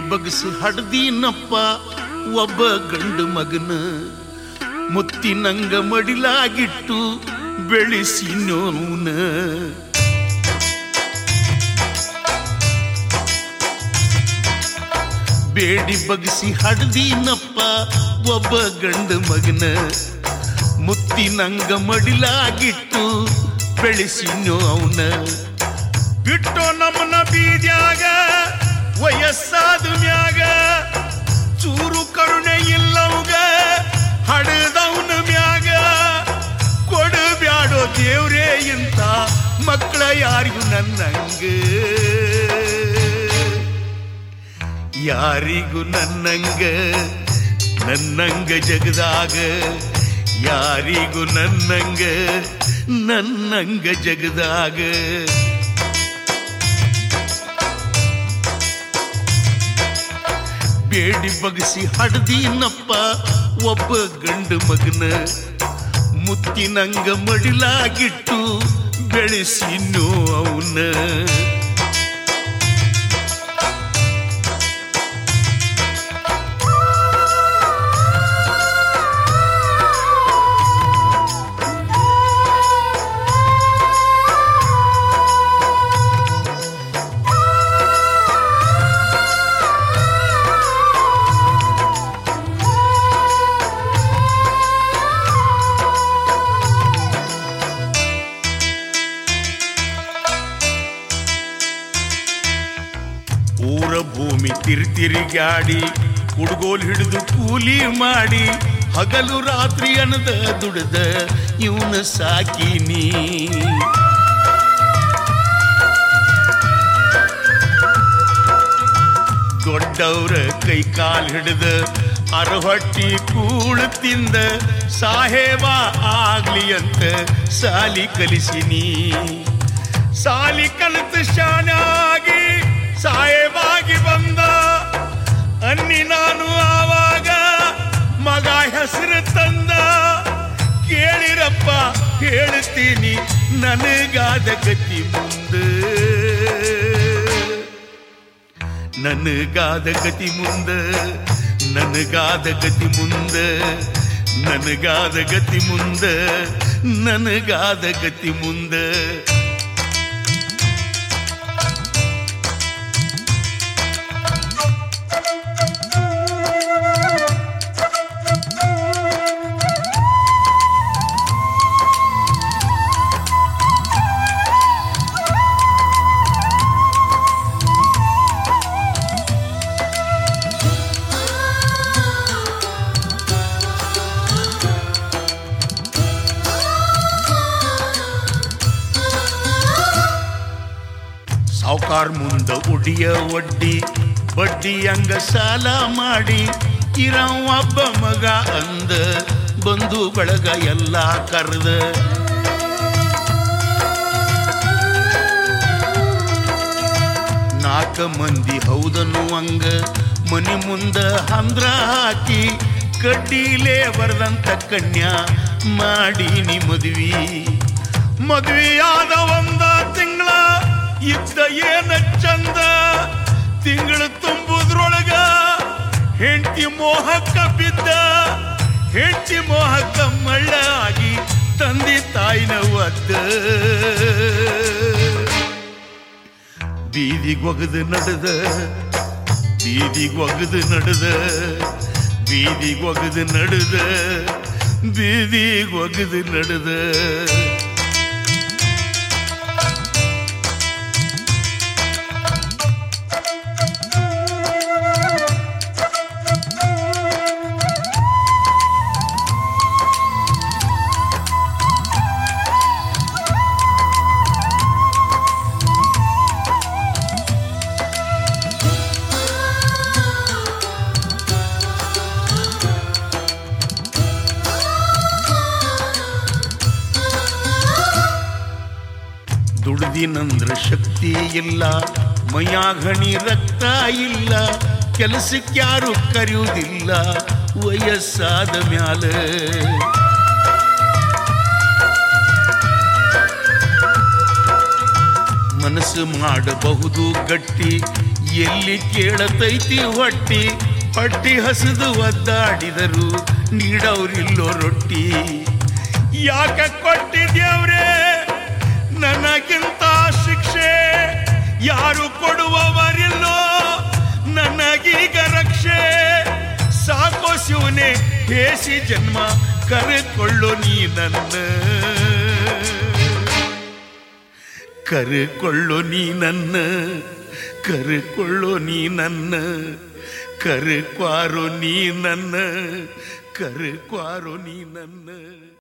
ಬಗಸಿ ಹಡ್ದೀನಪ್ಪ ಒಬ್ಬ ಗಂಡು ಮಗನ ಮುತ್ತಿನಂಗ ಮಡಿಲಾಗಿಟ್ಟು ಬೆಳೆಸಿನೋನ ಬೇಡಿ ಬಗಸಿ ಹಡ್ದೀನಪ್ಪ ಒಬ್ಬ ಗಂಡು ಮಗನ ಮುತ್ತಿನಂಗ ಮಡಿಲಾಗಿಟ್ಟು ಬೆಳೆಸಿನೋ ಅವನ ಬಿಟ್ಟು ನಮ್ಮನ ಬೀದ್ಯಾಗ ವಯಸ್ಸಾದ ಮ್ಯಾಗ ಚೂರು ಕರುಣೆ ಇಲ್ಲವ್ಗ ಹಡದವನ ಮ್ಯಾಗ ಕೊಡಬ್ಯಾಡೋ ದೇವ್ರೇ ಇಂತ ಮಕ್ಕಳ ಯಾರಿಗೂ ನನ್ನಂಗ ಯಾರಿಗೂ ನನ್ನಂಗ ನನ್ನಂಗ ಜಗದಾಗ ಯಾರಿಗೂ ನನ್ನಂಗ ನನ್ನಂಗ ಜಗದಾಗ ಬೇಡಿ ಬಗಸಿ ಹಡ್ದೀನಪ್ಪ ಒಬ್ಬ ಗಂಡು ಮಗನ ಮುತ್ತಿನಂಗ ಮಡಿಲಾಗಿಟ್ಟು ಬೆಳೆಸಿನೋ ಅವನ ಊರ ಭೂಮಿ ತಿರುತಿರುಗಾಡಿ ಕುಡ್ಗೋಲ್ ಹಿಡಿದು ಕೂಲಿ ಮಾಡಿ ಹಗಲು ರಾತ್ರಿ ಅನ್ನದ ದುಡ್ದ ಇವನ ಸಾಕಿನಿ ದೊಡ್ಡವ್ರ ಕೈ ಕಾಲ್ ಹಿಡಿದ ಅರಹೊಟ್ಟಿ ಕೂಳು ತಿಂದ ಸಾಹೇಬ ಆಗ್ಲಿ ಅಂತ ಸಾಲಿ ಕಲಿಸಿನಿ ಸಾಲಿ ಕಲಿತು ಶಾನಾಗಿ ಸಾಹೇಬಾಗಿ ಬಂದ ಅನ್ನಿ ನಾನು ಆವಾಗ ಮಗ ಹೆಸರು ತಂದ ಕೇಳಿರಪ್ಪ ಹೇಳ್ತೀನಿ ನನಗಾದ ಗತಿ ಮುಂದೆ ನನಗಾದ ಗತಿ ಮುಂದ ನನಗಾದ ಗತಿ ಮುಂದ ನನಗಾದ ಗತಿ ಮುಂದ ನನಗಾದ ಗತಿ ಮುಂದ ಸಾವುಕಾರ ಮುಂದ ಉಡಿಯ ಒಡ್ಡಿ ಬಡ್ಡಿ ಹಂಗ ಸಾಲ ಮಾಡಿ ಇರವ ಒಬ್ಬ ಮಗ ಅಂದ ಬಂಧು ಬಳಗ ಎಲ್ಲ ಕರೆದ ನಾಲ್ಕ ಮಂದಿ ಹೌದನು ಹಂಗ ಮನಿ ಮುಂದ ಹಂದ್ರ ಹಾಕಿ ಕಡ್ಡಿಲೇ ಬರದಂತ ಕನ್ಯಾ ಮಾಡೀನಿ ಮದ್ವಿ ಮದ್ವಿಯಾದ ಒಂದ ತಿಂಗಳ ಇದ್ದ ಏನ ಚಂದ ತಿಂಗಳು ತುಂಬುದ್ರೊಳಗ ಹೆಂಡತಿ ಮೋಹಕ್ಕ ಬಿದ್ದ ಹೆಂಡತಿ ಮೋಹಕ್ಕ ಮಳ್ಳ ಆಗಿ ತಂದೆ ತಾಯಿನ ಒದ್ದ ಬೀದಿಗೊಗದು ನಡೆದ ಬೀದಿಗೊಗದು ನಡೆದ ಬೀದಿಗೊಗದು ನಡೆದ ಬೀದಿಗೊಗದು ನಡೆದ ದುಡ್ದಿನಂದ್ರ ಶಕ್ತಿ ಇಲ್ಲ ಮೈಯಾಗಣಿ ರಕ್ತ ಇಲ್ಲ ಕೆಲಸಕ್ಯಾರು ಕರೆಯುವುದಿಲ್ಲ ವಯಸ್ಸಾದ ಮ್ಯಾಲ ಮನಸ್ಸು ಮಾಡಬಹುದು ಗಟ್ಟಿ ಎಲ್ಲಿ ಕೇಳತೈತಿ ಹೊಟ್ಟಿ ಹೊಟ್ಟಿ ಹಸಿದು ಒದ್ದಾಡಿದರು ನೀಡವ್ರಿಲ್ಲೋ ರೊಟ್ಟಿ ಯಾಕ ಕೊಟ್ಟಿದ್ಯವ್ರೇ ನನಗಿಂತ ಶಿಕ್ಷೆ ಯಾರು ಕೊಡುವವರಿಲ್ಲೋ ನನಗೀಗ ರಕ್ಷೆ ಸಾಕೋ ಶಿವನೇ ಹೇಸಿ ಜನ್ಮ ಕರೆಕೊಳ್ಳು ನೀ ನನ್ನ ಕರೆಕೊಳ್ಳು ನೀ ನನ್ನ ಕರೆಕೊಳ್ಳು ನೀ ನನ್ನ ಕರೆಕ್ವಾರು ನೀ ನನ್ನ ಕರೆಕ್ವಾರು ನೀ ನನ್ನ